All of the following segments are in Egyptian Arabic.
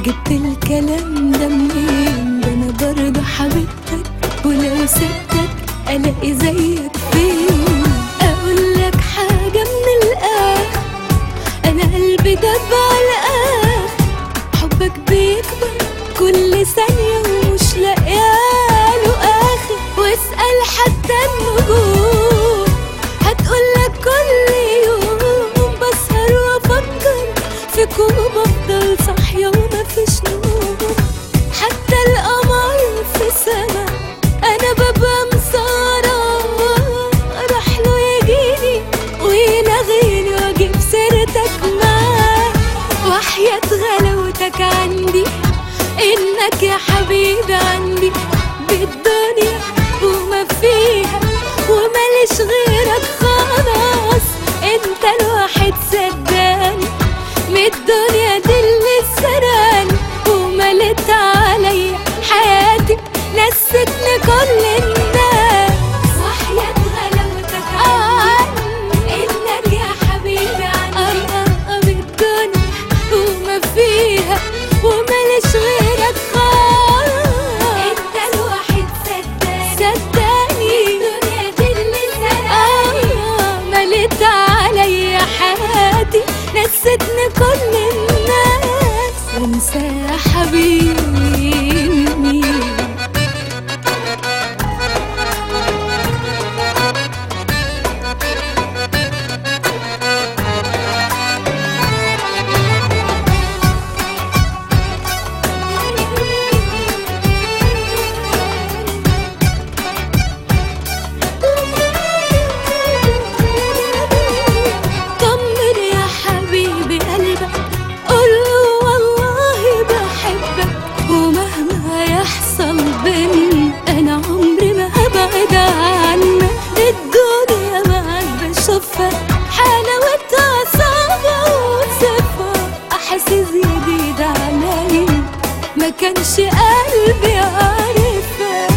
جبت الكلام ده منين ده انا برضه حبيبتك ولو سبتك الاقي زيك فين اقول لك حاجه من الاخر انا قلبي دب على الاخر حبك بيكبر كل ثانيه ومش لاقياله اخر واسال حتى النجوم هتقولك كل يوم بسهر وافكر فيكم وبفضل صاحيه ومفيش نوم حتى القمر في سما انا ببقى مسارة اروح له يجيني ويلغيني واجيب سيرتك معاه وحياة غلاوتك عندي انك يا حبيبي عندي بالدنيا وما فيها وماليش غيرك خلاص انت الواحد صدقني من الدنيا دي اللي سرقني وملت عليا حياتي نستني كل الناس وحياة غلاوتك عني انك يا حبيبي عني بالدنيا وما فيها وماليش غيرك خالص انت الواحد صدقني صدقني الدنيا دي اللي سرقني ملت عليا حياتي نستني كل الناس وانسى يا حبيبي طمن يا حبيبي قلبك قوله والله بحبك ومهما يحصل بينا انا عمري ما هبعد عنك الدنيا معاك بشوفها حلاوتها صعبة وصفها احاسيس جديدة عليا ما كانش قلبي عارفها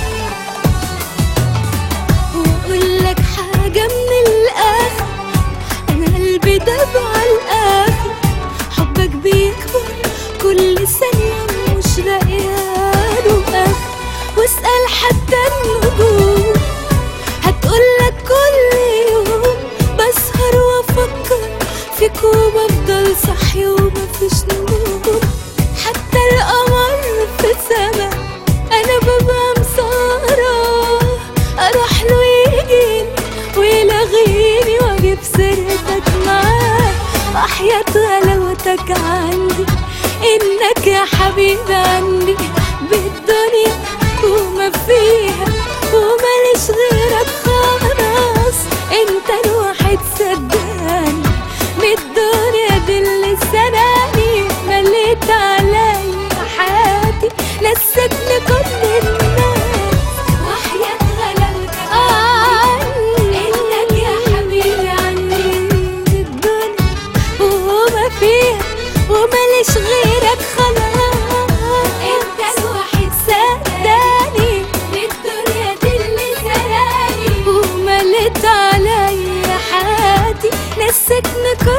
واقول لك حاجة من الاخر انا قلبي داب على الاخر حبك بيكبر كل ثانية مش لاقياله اخر واسأل حتى النجوم هتقولك كل يوم بسهر وافكر فيك وبفضل صاحية ومفيش نوم حتى القمر في سما انا ببقى مسهرة اروح له يجيني ويلغيني واجيب سيرتك معاه وحياة غلاوتك عندي انك يا حبيبي عندي بالدنيا وما فيها وماليش غيرك خلاص انت الواحد صدقني من الدنيا دي اللي سرقني مليت عليا حياتي نستني كل الناس وحياة غلاوتك عني انك يا حبيبي عني الدنيا وما فيها وماليش غيرك خلاص انت الواحد صدقني الدنيا دي اللي سرقني وملت عليا حياتي نسيتني كل